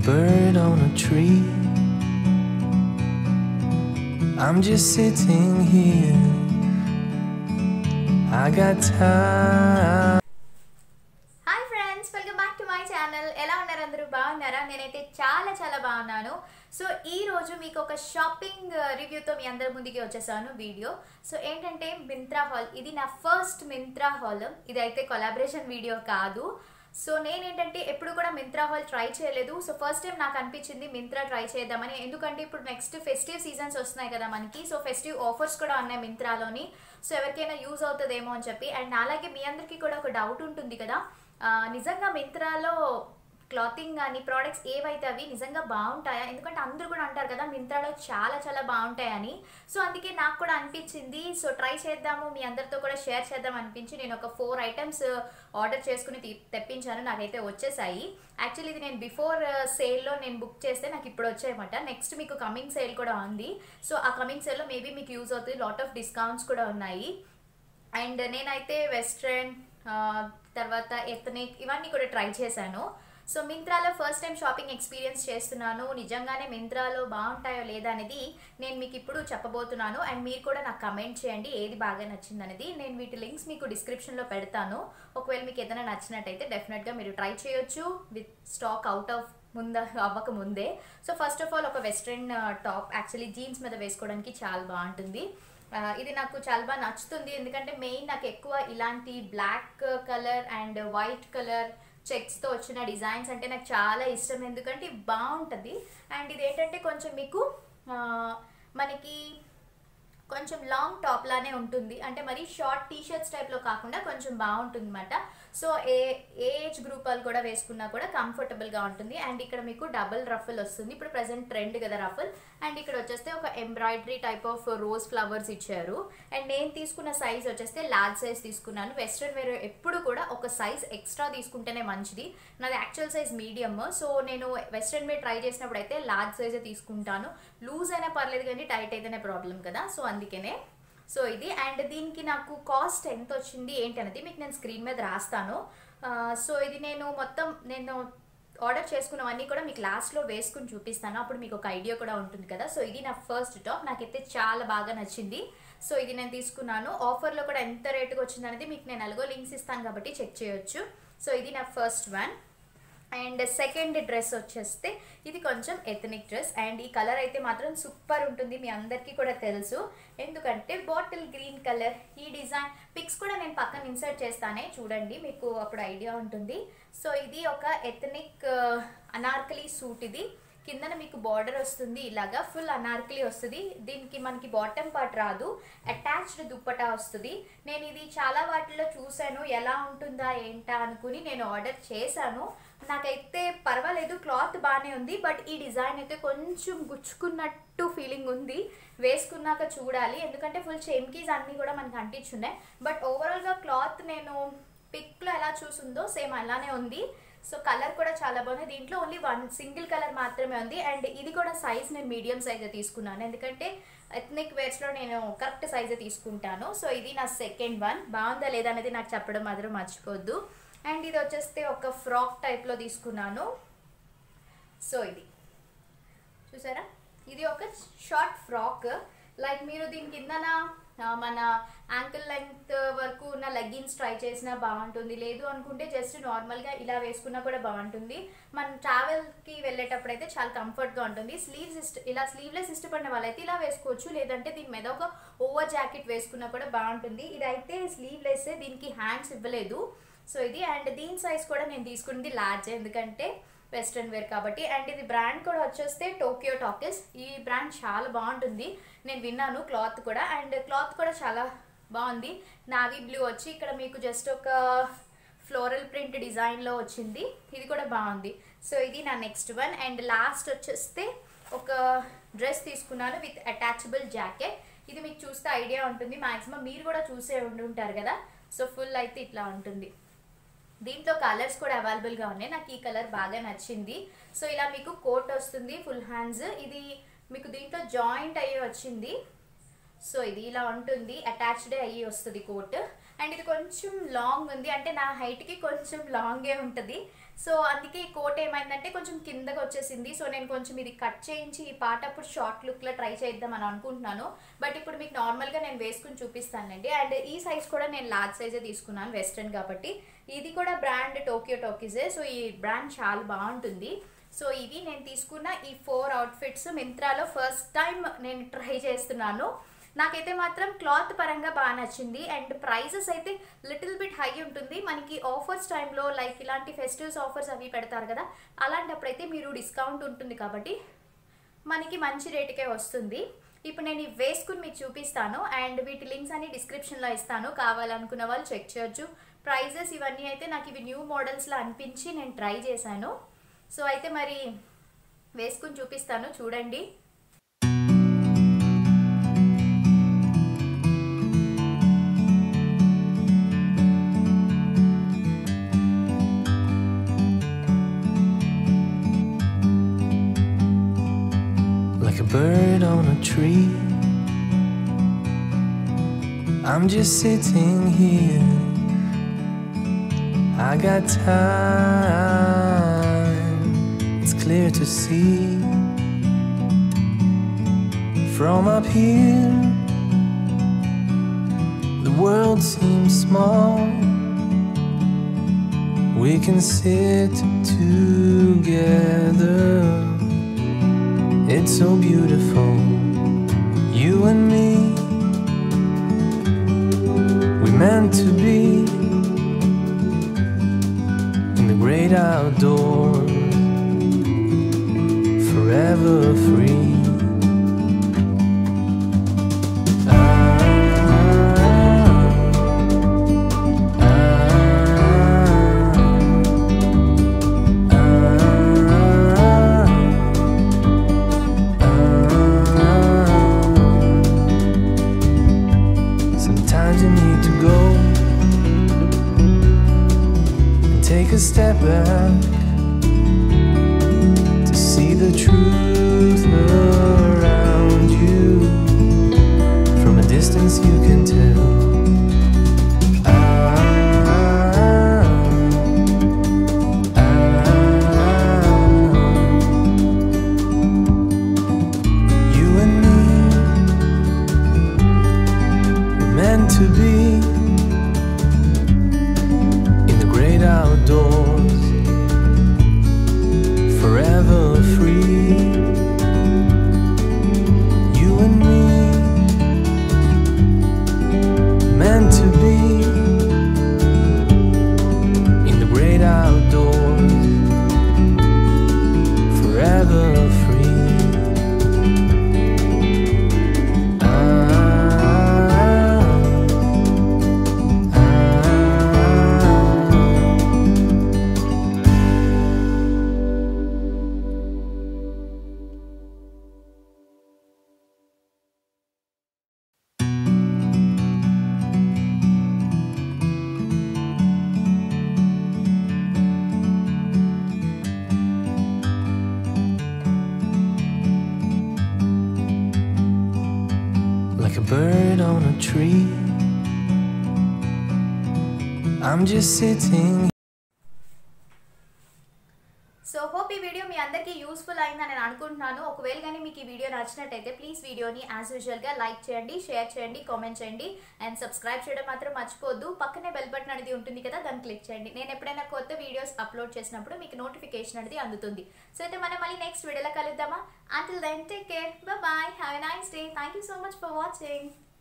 bird on a tree. I'm just sitting here. I got time. Hi friends welcome back to my channel ఎలా ఉన్నారు అందరూ బాగున్నారా నేనైతే చాలా చాలా బాగున్నాను సో ఈ రోజు మీకు ఒక షాపింగ్ రివ్యూతో మీ అందరి ముందుకి వచ్చేసాను వీడియో సో ఏంటంటే మింత్రా హాల్ ఇది నా ఫస్ట్ మింత్రా హాల్ ఇదైతే కొలాబరేషన్ వీడియో కాదు సో నేనేంటంటే ఎప్పుడు కూడా మింత్రా హాల్ ట్రై చేయలేదు సో ఫస్ట్ టైం నాకు అనిపించింది మింత్రా ట్రై చేద్దామని ఎందుకంటే ఇప్పుడు నెక్స్ట్ ఫెస్టివ్ సీజన్స్ వస్తున్నాయి కదా మనకి సో ఫెస్టివ్ ఆఫర్స్ కూడా ఉన్నాయి మింత్రాలోని సో ఎవరికైనా యూజ్ అవుతుందేమో అని చెప్పి అండ్ అలాగే మీ అందరికీ కూడా ఒక డౌట్ ఉంటుంది కదా ఆ, నిజంగా మింత్రాలో క్లాతింగ్ కానీ ప్రోడక్ట్స్ ఏవైతే అవి నిజంగా బాగుంటాయా ఎందుకంటే అందరూ కూడా అంటారు కదా మింత్రాలో చాలా చాలా బాగుంటాయని సో అందుకే నాకు కూడా అనిపించింది సో ట్రై చేద్దాము మీ అందరితో కూడా షేర్ చేద్దాం అనిపించి నేను ఒక ఫోర్ ఐటమ్స్ ఆర్డర్ చేసుకుని తీ- తెప్పించాను నాకైతే వచ్చేసాయి యాక్చువల్లీ ఇది నేను బిఫోర్ సేల్లో నేను బుక్ చేస్తే నాకు ఇప్పుడు వచ్చాయన్నమాట నెక్స్ట్ మీకు కమింగ్ సేల్ కూడా ఉంది సో ఆ కమింగ్ సేల్లో మేబీ మీకు యూజ్ అవుతుంది లాట్ ఆఫ్ డిస్కౌంట్స్ కూడా ఉన్నాయి అండ్ నేనైతే వెస్ట్రన్ తర్వాత ఎథనిక్ ఇవన్నీ కూడా ట్రై చేశాను సో మింత్రాలో ఫస్ట్ టైం షాపింగ్ ఎక్స్పీరియన్స్ చేస్తున్నాను నిజంగానే మింత్రాలో బాగుంటాయో లేదా అనేది నేను మీకు ఇప్పుడు చెప్పబోతున్నాను అండ్ మీరు కూడా నాకు కమెంట్ చేయండి ఏది బాగా నచ్చింది అనేది నేను వీటి లింక్స్ మీకు డిస్క్రిప్షన్లో పెడతాను ఒకవేళ మీకు ఏదైనా నచ్చినట్టయితే డెఫినెట్గా మీరు ట్రై చేయొచ్చు విత్ స్టాక్ అవుట్ ఆఫ్ ముంద అవ్వక ముందే సో ఫస్ట్ ఆఫ్ ఆల్ ఒక వెస్ట్రన్ టాప్ యాక్చువల్లీ జీన్స్ మీద వేసుకోవడానికి చాలా బాగుంటుంది ఆ, ఇది నాకు చాలా బాగా నచ్చుతుంది ఎందుకంటే మెయిన్ నాకు ఎక్కువ ఇలాంటి black colour and white colour చెక్స్తో వచ్చిన డిజైన్స్ అంటే నాకు చాలా ఇష్టం ఎందుకంటే ఇది బాగుంటుంది అండ్ ఇది ఏంటంటే కొంచెం మీకు ఆ, మనకి కొంచెం లాంగ్ టాప్ లానే ఉంటుంది అంటే మరి షార్ట్ టీ షర్ట్స్ టైప్లో కాకుండా కొంచెం బాగుంటుంది అనమాట సో ఏ ఏ ఏజ్ గ్రూప్ వాళ్ళు కూడా వేసుకున్నా కూడా కంఫర్టబుల్గా ఉంటుంది అండ్ ఇక్కడ మీకు డబుల్ రఫుల్ వస్తుంది ఇప్పుడు ప్రజెంట్ ట్రెండ్ కదా రఫుల్ అండ్ ఇక్కడ వచ్చేస్తే ఒక embroidery type of rose flowers ఇచ్చారు అండ్ నేను తీసుకున్న సైజ్ వచ్చేస్తే లార్జ్ సైజ్ తీసుకున్నాను వెస్ట్రన్ వేర్ ఎప్పుడు కూడా ఒక సైజ్ ఎక్స్ట్రా తీసుకుంటేనే మంచిది నాది యాక్చువల్ సైజ్ మీడియం సో నేను వెస్ట్రన్ వేర్ ట్రై చేసినప్పుడు అయితే లార్జ్ సైజే తీసుకుంటాను లూజ్ అయినా పర్లేదు కానీ టైట్ అయితేనే ప్రాబ్లం కదా సో అందుకనే సో ఇది అండ్ దీనికి నాకు కాస్ట్ ఎంత వచ్చింది ఏంటి అనేది మీకు నేను స్క్రీన్ మీద రాస్తాను ఆ, సో ఇది నేను మొత్తం నేను ఆర్డర్ చేసుకున్నవన్నీ కూడా మీకు లాస్ట్లో వేసుకుని చూపిస్తాను అప్పుడు మీకు ఒక ఐడియా కూడా ఉంటుంది కదా సో ఇది నా ఫస్ట్ టాప్ నాకైతే చాలా బాగా నచ్చింది సో ఇది నేను తీసుకున్నాను ఆఫర్లో కూడా ఎంత రేటుగా వచ్చింది అనేది మీకు నేను అలాగో లింక్స్ ఇస్తాను కాబట్టి చెక్ చేయొచ్చు సో ఇది నా first one and second dress వచ్చేస్తే ఇది కొంచెం ఎథనిక్ డ్రెస్ అండ్ ఈ కలర్ అయితే మాత్రం సూపర్ ఉంటుంది మీ అందరికీ కూడా తెలుసు ఎందుకంటే బాటిల్ గ్రీన్ కలర్ ఈ డిజైన్ పిక్స్ కూడా నేను పక్కన ఇన్సర్ట్ చేస్తానే చూడండి మీకు అప్పుడు ఐడియా ఉంటుంది సో ఇది ఒక ఎథనిక్ అనార్కలి సూట్ ఇది కిందన మీకు బార్డర్ వస్తుంది ఇలాగా ఫుల్ అనార్కలి వస్తుంది దీనికి మనకి బాటమ్ పార్ట్ రాదు అటాచ్డ్ దుప్పటా వస్తుంది నేను ఇది చాలా వాటిలో చూశాను ఎలా ఉంటుందా ఏంటా అనుకుని నేను ఆర్డర్ చేశాను నాకైతే పర్వాలేదు క్లాత్ బాగానే ఉంది బట్ ఈ డిజైన్ అయితే కొంచెం గుచ్చుకున్నట్టు ఫీలింగ్ ఉంది వేసుకున్నాక చూడాలి ఎందుకంటే ఫుల్ చెమ్కీస్ అన్నీ కూడా మనకి అంటించున్నాయి బట్ ఓవరాల్గా క్లాత్ నేను పిక్లో ఎలా చూసిందో సేమ్ అలానే ఉంది సో కలర్ కూడా చాలా బాగుంది దీంట్లో ఓన్లీ వన్ సింగిల్ కలర్ మాత్రమే ఉంది అండ్ ఇది కూడా సైజ్ నేను మీడియం సైజే తీసుకున్నాను ఎందుకంటే ఎథ్నిక్ వేర్స్లో నేను కరెక్ట్ సైజే తీసుకుంటాను సో ఇది నా సెకండ్ వన్ బాగుందా లేదా అనేది నాకు చెప్పడం మాత్రం మర్చిపోద్దు అండ్ ఇది వచ్చేస్తే ఒక ఫ్రాక్ టైప్లో తీసుకున్నాను సో ఇది చూసారా ఇది ఒక షార్ట్ ఫ్రాక్ లైక్ మీరు దీని కిందన ఆ, మన యాంకిల్ లెంత్ వరకు ఉన్న లెగ్గిన్స్ ట్రై చేసినా బాగుంటుంది లేదు అనుకుంటే జస్ట్ నార్మల్గా ఇలా వేసుకున్నా కూడా బాగుంటుంది మనం ట్రావెల్కి వెళ్ళేటప్పుడు అయితే చాలా కంఫర్ట్గా ఉంటుంది స్లీవ్స్ ఇష్ట ఇలా స్లీవ్లెస్ ఇష్టపడిన వాళ్ళైతే ఇలా వేసుకోవచ్చు లేదంటే దీని మీద ఒక ఓవర్ జాకెట్ వేసుకున్నా కూడా బాగుంటుంది ఇదైతే స్లీవ్లెస్ దీనికి హ్యాండ్స్ ఇవ్వలేదు సో ఇది అండ్ దీని సైజ్ కూడా నేను తీసుకున్నది లార్జ్ ఎందుకంటే వెస్ట్రన్ వేర్ కాబట్టి అండ్ ఇది బ్రాండ్ కూడా వచ్చేస్తే టోకియో టాకిస్ ఈ బ్రాండ్ చాలా బాగుంటుంది నేను విన్నాను క్లాత్ కూడా అండ్ క్లాత్ కూడా చాలా బాగుంది నావీ బ్లూ వచ్చి ఇక్కడ మీకు జస్ట్ ఒక ఫ్లోరల్ ప్రింట్ డిజైన్లో వచ్చింది ఇది కూడా బాగుంది సో ఇది నా నెక్స్ట్ వన్ అండ్ లాస్ట్ వచ్చేస్తే ఒక డ్రెస్ తీసుకున్నాను విత్ అటాచబుల్ జాకెట్ ఇది మీకు చూస్తే ఐడియా ఉంటుంది మాక్సిమం మీరు కూడా చూసే ఉండి ఉంటారు కదా సో ఫుల్ అయితే ఇట్లా ఉంటుంది దీంట్లో కలర్స్ కూడా అవైలబుల్గా ఉన్నాయి నాకు ఈ కలర్ బాగా నచ్చింది సో ఇలా మీకు కోట్ వస్తుంది ఫుల్ హ్యాండ్స్ ఇది మీకు దీంట్లో జాయింట్ అయ్యి వచ్చింది సో ఇది ఇలా ఉంటుంది అటాచ్డ్ అయ్యి వస్తుంది కోట్ అండ్ ఇది కొంచెం లాంగ్ ఉంది అంటే నా హైట్కి కొంచెం లాంగే ఉంటుంది సో అందుకే ఈ కోట్ ఏమైందంటే కొంచెం కిందకి వచ్చేసింది సో నేను కొంచెం ఇది కట్ చేయించి ఈ పాట అప్పుడు షార్ట్ లుక్లో ట్రై చేద్దాం అని అనుకుంటున్నాను బట్ ఇప్పుడు మీకు నార్మల్గా నేను వేసుకుని చూపిస్తానండి అండ్ ఈ సైజ్ కూడా నేను లార్జ్ సైజే తీసుకున్నాను వెస్ట్రన్ కాబట్టి ఇది కూడా బ్రాండ్ టోకియో టోకీసే సో ఈ బ్రాండ్ చాలా బాగుంటుంది సో ఇవి నేను తీసుకున్న ఈ ఫోర్ అవుట్ఫిట్స్ మింత్రాలో ఫస్ట్ టైం నేను ట్రై చేస్తున్నాను నాకైతే మాత్రం క్లాత్ పరంగా బాగా నచ్చింది అండ్ ప్రైజెస్ అయితే లిటిల్ బిట్ హై ఉంటుంది మనకి ఆఫర్స్ టైంలో లైక్ ఇలాంటి ఫెస్టివల్స్ ఆఫర్స్ అవి పెడతారు కదా అలాంటప్పుడైతే మీరు డిస్కౌంట్ ఉంటుంది కాబట్టి మనకి మంచి రేటుకే వస్తుంది ఇప్పుడు నేను ఇవి వేసుకుని మీకు చూపిస్తాను అండ్ వీటి లింక్స్ అన్ని డిస్క్రిప్షన్లో ఇస్తాను కావాలనుకున్న వాళ్ళు చెక్ చేయొచ్చు ప్రైజెస్ ఇవన్నీ అయితే నాకు ఇవి న్యూ మోడల్స్లో అనిపించి నేను ట్రై చేశాను సో అయితే మరి వేసుకుని చూపిస్తాను చూడండి like a bird on a tree. I'm just sitting here. I got time, it's clear to see. From up here, the world seems small. We can sit together. It's so beautiful, you and me. We meant to be in the great outdoors, forever free. Sometimes you need to go and take a step back to see the truth around you. From a distance, you can tell. Ah, ah. You and me we're meant to be in the great outdoors, forever free. You and me, meant to be in the great outdoors, forever free. like a bird on a tree. I'm just sitting so hope ఈ video మీ అందరికీ useful అయిందని నేను అనుకుంటున్నాను ఒకవేళ కానీ మీకు ఈ వీడియో నచ్చినట్టయితే ప్లీజ్ వీడియోని యాజ్ యూజువల్గా లైక్ చేయండి షేర్ చేయండి కామెంట్ చేయండి అండ్ సబ్స్క్రైబ్ చేయడం మాత్రం మర్చిపోవద్దు పక్కనే బెల్ బటన్ అనేది ఉంటుంది కదా దాన్ని క్లిక్ చేయండి నేను ఎప్పుడైనా కొత్త వీడియోస్ అప్లోడ్ చేసినప్పుడు మీకు నోటిఫికేషన్ అనేది అందుతుంది సో అయితే మనం మళ్ళీ నెక్స్ట్ వీడియోలో కలుద్దామా until then take care bye have a nice day thank you so much for watching